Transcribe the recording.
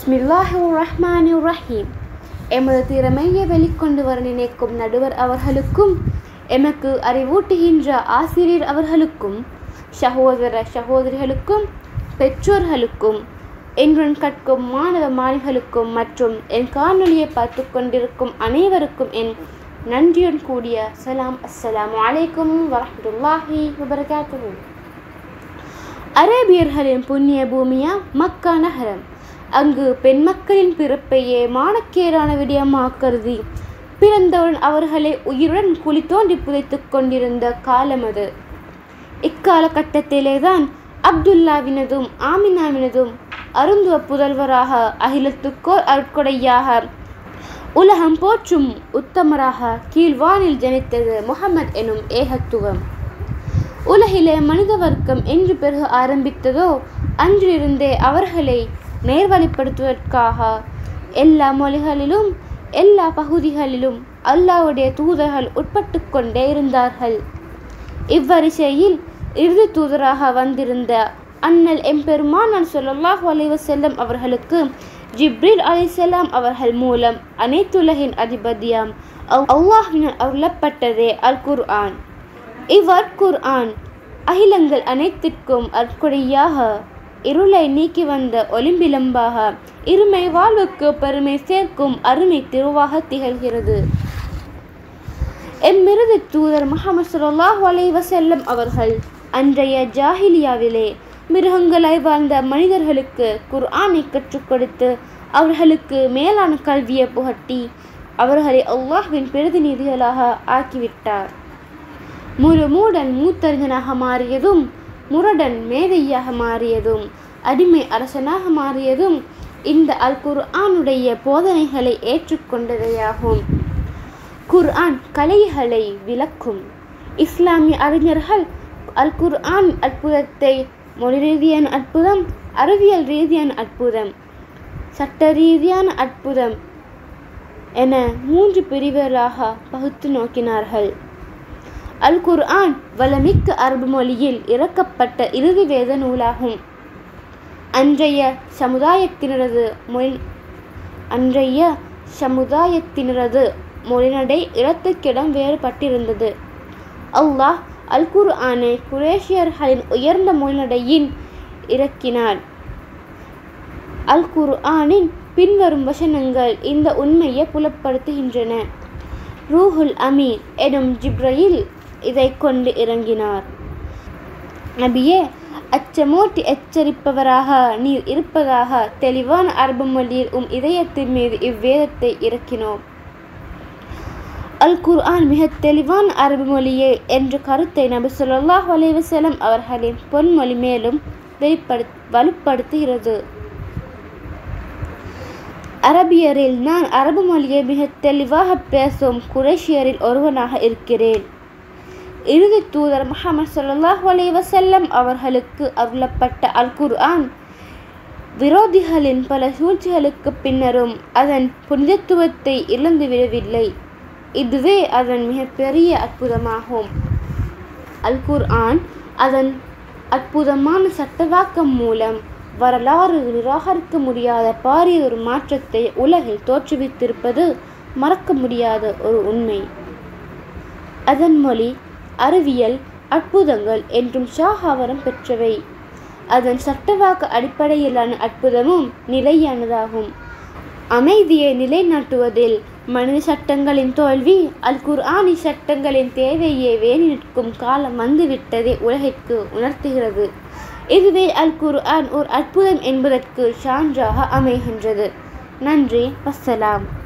பிஸ்மில்லாஹிர் ரஹ்மானிர் ரஹீம் எமது திறமையை வெளிக்கொண்டு வர நினைக்கும் நடுவர் அவர்களுக்கும் எமக்கு அறிவூட்டுகின்ற ஆசிரியர் அவர்களுக்கும் சகோதர சகோதரிகளுக்கும் பெற்றோர்களுக்கும் என்றுடன் கற்கும் மாணவ மாணவிகளுக்கும் மற்றும் என் காணொலியை பார்த்து கொண்டிருக்கும் அனைவருக்கும் என் நன்றியுடன் கூடிய சலாம் அஸ்ஸலாமு அலைக்கும் வரஹ்மத்துல்லாஹி வபரகாத்துஹு அரேபியர்களின் புண்ணிய பூமியா மக்கா நகரம் அங்கு பெண் மக்களின் பிறப்பையே மானக்கேறான விடயமாக கருதி பிறந்தவுடன் அவர்களை உயிருடன் குழி தோண்டி புதைத்துக் கொண்டிருந்த காலம் அது இக்காலகட்டத்திலேதான் அப்துல்லாவினதும் ஆமினாவினதும் அருந்துவ புதல்வராக அகிலத்துக்கோர் அருட்கொடையாக உலகம் போற்றும் உத்தமராக கீழ்வானில் ஜனித்தது முகமது எனும் ஏகத்துவம் உலகிலே மனித வர்க்கம் என்று பிறகு ஆரம்பித்ததோ அன்றிருந்தே அவர்களை நேர்வழிப்படுத்துவதற்காக எல்லா மொழிகளிலும் எல்லா பகுதிகளிலும் அல்லாவுடைய தூதர்கள் உட்பட்டு கொண்டே இருந்தார்கள் இவ்வரிசையில் இறுதி தூதராக வந்திருந்த அண்ணல் எம்பெருமானார் ஸல்லல்லாஹு அலைஹி வஸல்லம் அவர்களுக்கு ஜிப்ரீல் அலைஹிஸ்ஸலாம் அவர்கள் மூலம் அனைத்துலகின் அதிபதியாம் அல்லாஹ்வினால் அருளப்பட்டதே அல் குர்ஆன் இவ்வர் குர்ஆன் அகிலங்கள் அனைத்திற்கும் அற்கொடையாக இருளை நீக்கி வந்த ஒளிம்பிலம்பாக இருமை வாழ்வுக்கு பெருமை சேர்க்கும் அருமை திருவாக திகழ்கிறது எம்மிருது தூதர் முகமது ஸல்லல்லாஹு அலைஹி வஸல்லம் அவர்கள் அன்றைய ஜாஹிலியாவிலே மிருகங்களாய் வாழ்ந்த மனிதர்களுக்கு குர்ஆனை கற்றுக் கொடுத்து அவர்களுக்கு மேலான கல்வியை புகட்டி அவர்களை அல்லாஹ்வின் பிரதிநிதிகளாக ஆக்கிவிட்டார் முழு மூடன் மூத்தறிஞனாக மாறியதும் முரடன் மேதையாக மாறியதும் அடிமை அரசனாக மாறியதும் இந்த அல் குர்ஆனுடைய போதனைகளை ஏற்றுக்கொண்டதையாகும் குர்ஆன் கலைகளை விளக்கும் இஸ்லாமிய அறிஞர்கள் அல் குர்ஆன் அற்புதத்தை மொழி ரீதியான அற்புதம் அறிவியல் ரீதியான அற்புதம் சட்ட ரீதியான அற்புதம் என மூன்று பிரிவுகளாக பகுத்து நோக்கினார்கள் அல் குர்ஆன் வளமிக்க அரபு மொழியில் இறக்கப்பட்ட இறுதி வேத நூலாகும் அன்றைய சமுதாயத்தினரது மொழி அன்றைய சமுதாயத்தினரது மொழிநடை இடத்துக்கிடம் வேறுபட்டிருந்தது அல்லாஹ் அல் குர்ஆனை குரேஷியர்களின் உயர்ந்த மொழிநடையின் இறக்கினார் அல் குர்ஆனின் பின்வரும் வசனங்கள் இந்த உண்மையை புலப்படுத்துகின்றன ரூஹுல் அமீன் எனும் ஜிப்ரையில் இதை கொண்டு இறங்கினார் நபியே அச்சமூட்டி எச்சரிப்பவராக நீர் இருப்பதாக தெளிவான அரபு மொழியில் உம் இதயத்தின் மீது இவ்வேதத்தை இறக்கினோம் அல் குர்ஆன் மிக தெளிவான அரபு மொழியே என்ற கருத்தை நபி சொல்லாஹ் அலைவசலம் அவர்களின் பொன்மொழி மேலும் வெளிப்படு வலுப்படுத்துகிறது அரபியரில் நான் அரபு மொழியை மிக தெளிவாக பேசும் குரேஷியரில் ஒருவனாக இருக்கிறேன் இறுதி தூதர் முகமது சொல்லாஹ் அலை வசல்லம் அவர்களுக்கு அருளப்பட்ட அல் குர்ஆன் விரோதிகளின் பல சூழ்ச்சிகளுக்கு பின்னரும் அதன் புனிதத்துவத்தை இழந்து விடவில்லை இதுவே அதன் மிகப்பெரிய அற்புதமாகும் அல் குர்ஆன் அதன் அற்புதமான சட்டவாக்கம் மூலம் வரலாறு நிராகரிக்க முடியாத பாரிய ஒரு மாற்றத்தை உலகில் தோற்றுவித்திருப்பது மறக்க முடியாத ஒரு உண்மை அதன் மொழி அறிவியல் அற்புதங்கள் என்றும் ஷாகாவரம் பெற்றவை அதன் சட்டவாக்க அடிப்படையிலான அற்புதமும் நிலையானதாகும் அமைதியை நிலைநாட்டுவதில் மனித சட்டங்களின் தோல்வி அல் குர்ஆனி சட்டங்களின் தேவையை வேணி நிற்கும் காலம் வந்துவிட்டதை உலகிற்கு உணர்த்துகிறது இதுவே அல் குர்ஆன் ஒரு அற்புதம் என்பதற்கு சான்றாக அமைகின்றது நன்றி வசலாம்